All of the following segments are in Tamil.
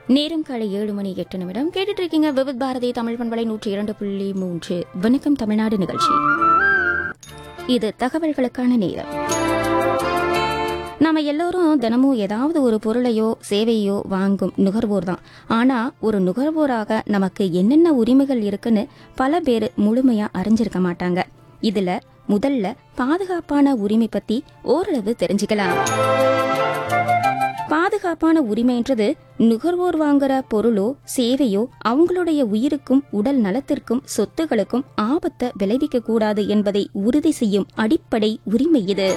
நேரம் காலை ஏழு மணி எட்டு நிமிடம் கேட்டுட்டு இருக்கீங்க விவித் பாரதி தமிழ் பண்பலை நூற்றி இரண்டு புள்ளி மூன்று வணக்கம் தமிழ்நாடு நிகழ்ச்சி இது தகவல்களுக்கான நேரம் நாம எல்லோரும் தினமும் ஏதாவது ஒரு பொருளையோ சேவையோ வாங்கும் நுகர்வோர் தான் ஆனா ஒரு நுகர்வோராக நமக்கு என்னென்ன உரிமைகள் இருக்குன்னு பல பேர் முழுமையா அறிஞ்சிருக்க மாட்டாங்க இதுல முதல்ல பாதுகாப்பான உரிமை பத்தி ஓரளவு தெரிஞ்சுக்கலாம் பாதுகாப்பான உரிமைன்றது நுகர்வோர் வாங்குற பொருளோ சேவையோ அவங்களுடைய உயிருக்கும் உடல் நலத்திற்கும் சொத்துகளுக்கும் ஆபத்தை விளைவிக்க கூடாது என்பதை உறுதி செய்யும் அடிப்படை உரிமை இது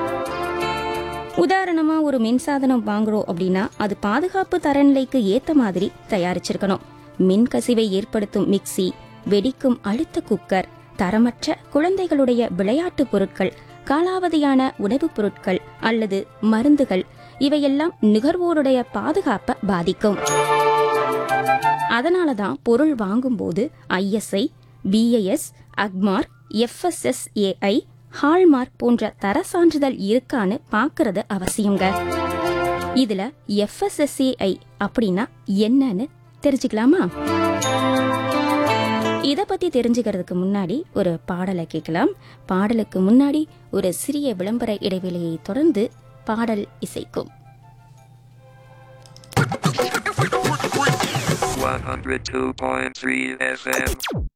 உதாரணமா ஒரு மின்சாதனம் வாங்குறோம் அப்படின்னா அது பாதுகாப்பு தரநிலைக்கு ஏத்த மாதிரி தயாரிச்சிருக்கணும் மின் கசிவை ஏற்படுத்தும் மிக்சி வெடிக்கும் அழுத்த குக்கர் தரமற்ற குழந்தைகளுடைய விளையாட்டு பொருட்கள் காலாவதியான உணவுப் பொருட்கள் அல்லது மருந்துகள் இவையெல்லாம் நுகர்வோருடைய பாதுகாப்பை பாதிக்கும் அதனால தான் பொருள் வாங்கும்போது ISI BIS Agmark FSSAI hallmark போன்ற தர சான்றிதழ் இருக்கான்னு பார்க்கறது அவசியங்க இதுல எஃப்எஸ்எஸ்ஏஐ அப்படின்னா என்னன்னு தெரிஞ்சுக்கலாமா இத பத்தி தெரிஞ்சுக்கிறதுக்கு முன்னாடி ஒரு பாடலை கேட்கலாம் பாடலுக்கு முன்னாடி ஒரு சிறிய விளம்பர இடைவெளியை தொடர்ந்து பாடல் இசைக்கும் 102.3 FM.